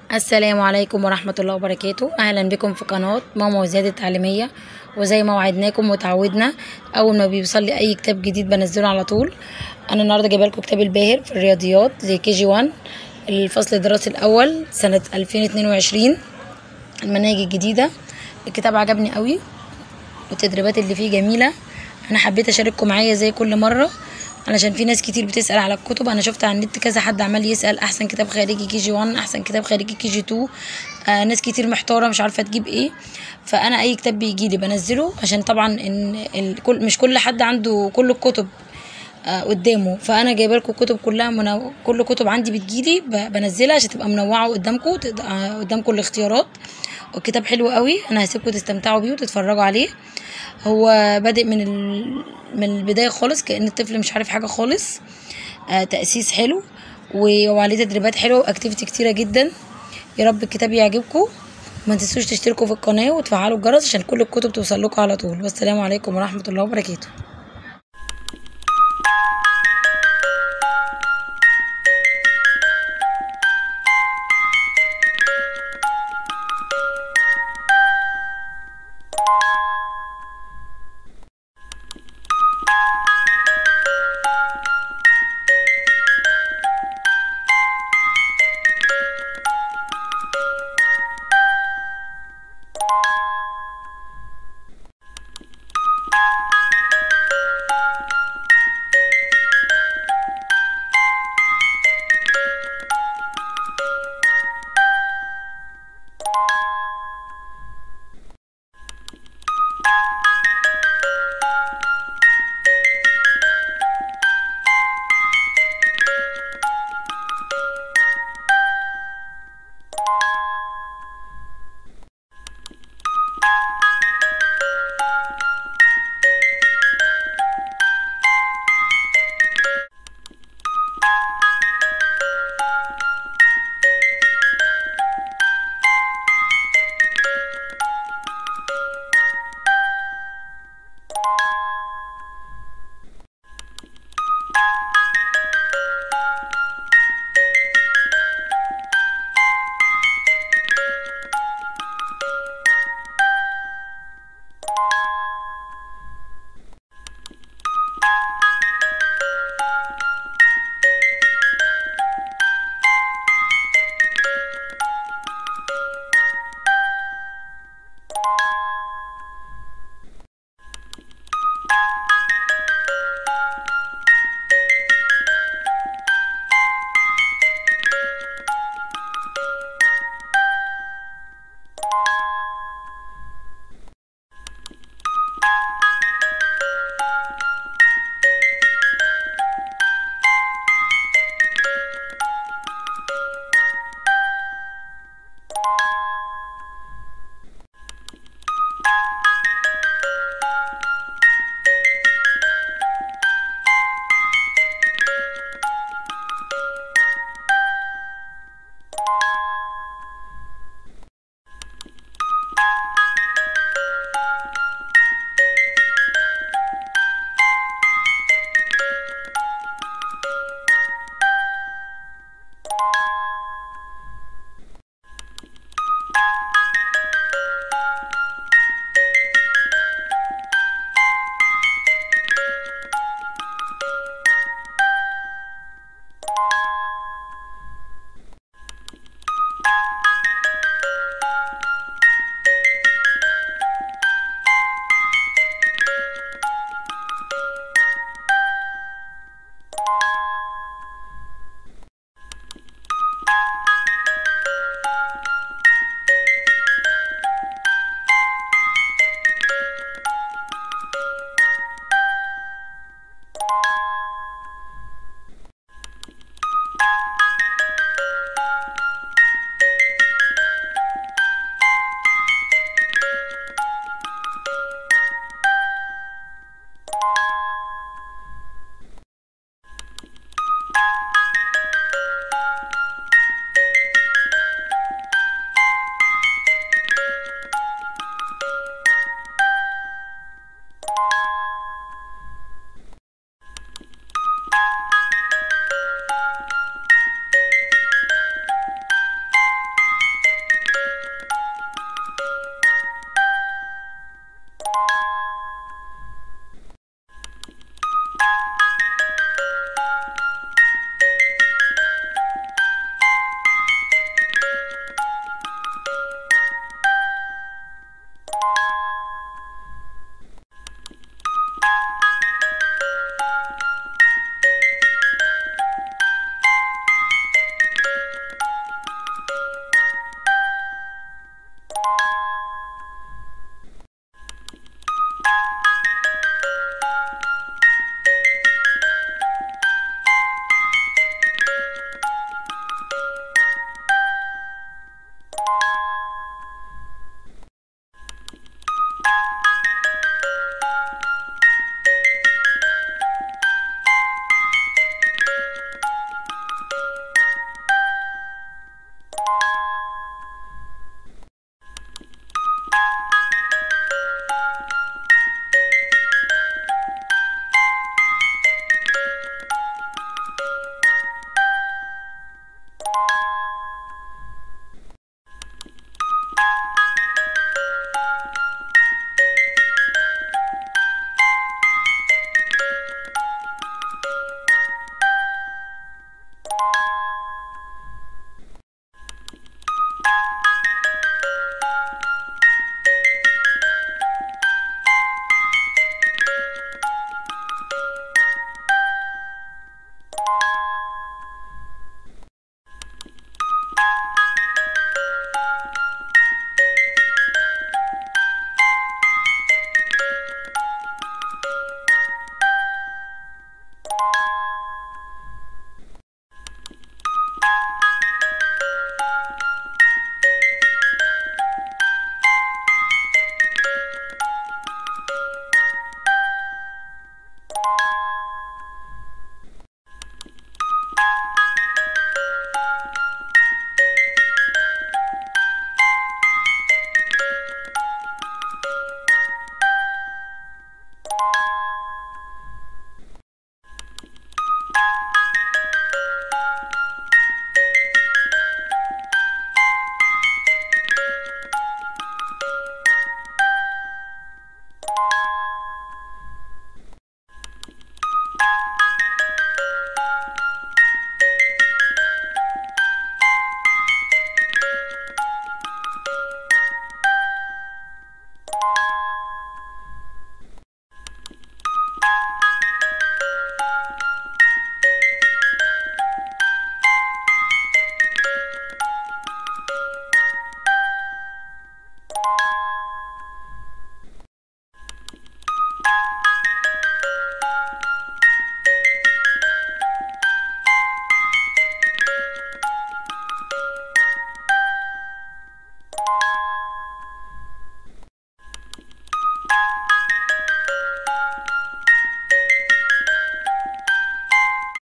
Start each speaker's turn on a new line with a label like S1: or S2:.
S1: السلام عليكم ورحمة الله وبركاته أهلا بكم في قناة ماما وزيادة التعليمية وزي ما وعدناكم وتعودنا أول ما بيوصل لي أي كتاب جديد بنزله على طول أنا النهاردة جايبه لكم كتاب الباهر في الرياضيات زي كي جي 1 الفصل الدراسي الأول سنة 2022 المناهج الجديدة الكتاب عجبني قوي والتدريبات اللي فيه جميلة أنا حبيت أشارككم معايا زي كل مرة علشان في ناس كتير بتسأل على الكتب أنا شفت على النت كذا حد عمال يسأل أحسن كتاب خارجي كي جي 1 أحسن كتاب خارجي كي جي 2 آه ناس كتير محتارة مش عارفة تجيب إيه فأنا أي كتاب بيجي لي بنزله عشان طبعا إن الكل مش كل حد عنده كل الكتب آه قدامه فانا جايبه لكم الكتب كلها منو... كل كتب عندي بتجيلي ب... بنزلها عشان تبقى منوعه قدامكم تد... آه قدامكم الاختيارات والكتاب حلو قوي انا هسيبكم تستمتعوا بيه وتتفرجوا عليه هو بادئ من ال... من البدايه خالص كان الطفل مش عارف حاجه خالص آه تاسيس حلو و- وعليه تدريبات حلوه واكتيفيتي كتيره جدا يا رب الكتاب يعجبكم ما تنسوش تشتركوا في القناه وتفعلوا الجرس عشان كل الكتب توصل لكم على طول والسلام عليكم ورحمه الله وبركاته